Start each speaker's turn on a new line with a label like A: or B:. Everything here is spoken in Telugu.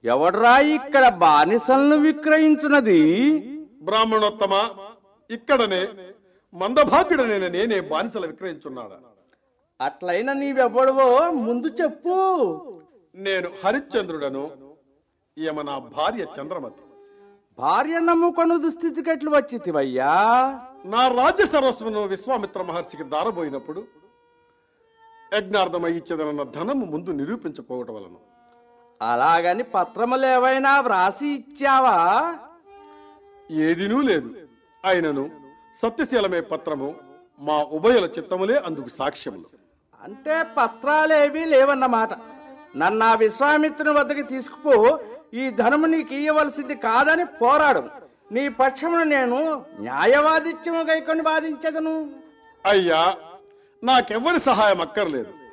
A: ఎవడ్రా ఇక్కడ బానిసలను విక్రయించున్నది
B: బ్రాహ్మణోత్తమ ఇక్కడనే మందభాగ్యుడనైన నేనే బానిసలు విక్రయించున్నాడా
A: అట్లయినా నీవెవడవో ముందు చెప్పు
B: నేను హరిశ్చంద్రుడను ఈమె నా భార్య చంద్రమతి
A: భార్య నమ్ముకొను దుస్థితికి ఎట్లు వచ్చితివయ్యా
B: నా రాజ్య సర్వస్వను విశ్వామిత్ర మహర్షికి దారబోయినప్పుడు యజ్ఞార్థమై ఇచ్చేదనన్న ధనము ముందు నిరూపించకపోవటం వలన
A: అలాగని పత్రములు ఏవైనా వ్రాసి ఇచ్చావా
B: ఏదినూ లేదు అయినను సత్యశీలమే పత్రము మా ఉభయుల చిత్తములే అందుకు సాక్ష్యములు
A: అంటే పత్రాలేవీ లేవన్నమాట నన్ను ఆ విశ్వామిత్రుని వద్దకు తీసుకుపో ఈ ధనము నీకు ఇయ్యవలసింది కాదని పోరాడు నీ పక్షమును నేను న్యాయవాదిత్యము గైకొని వాదించదను
B: అయ్యా నాకెవ్వరి సహాయం అక్కర్లేదు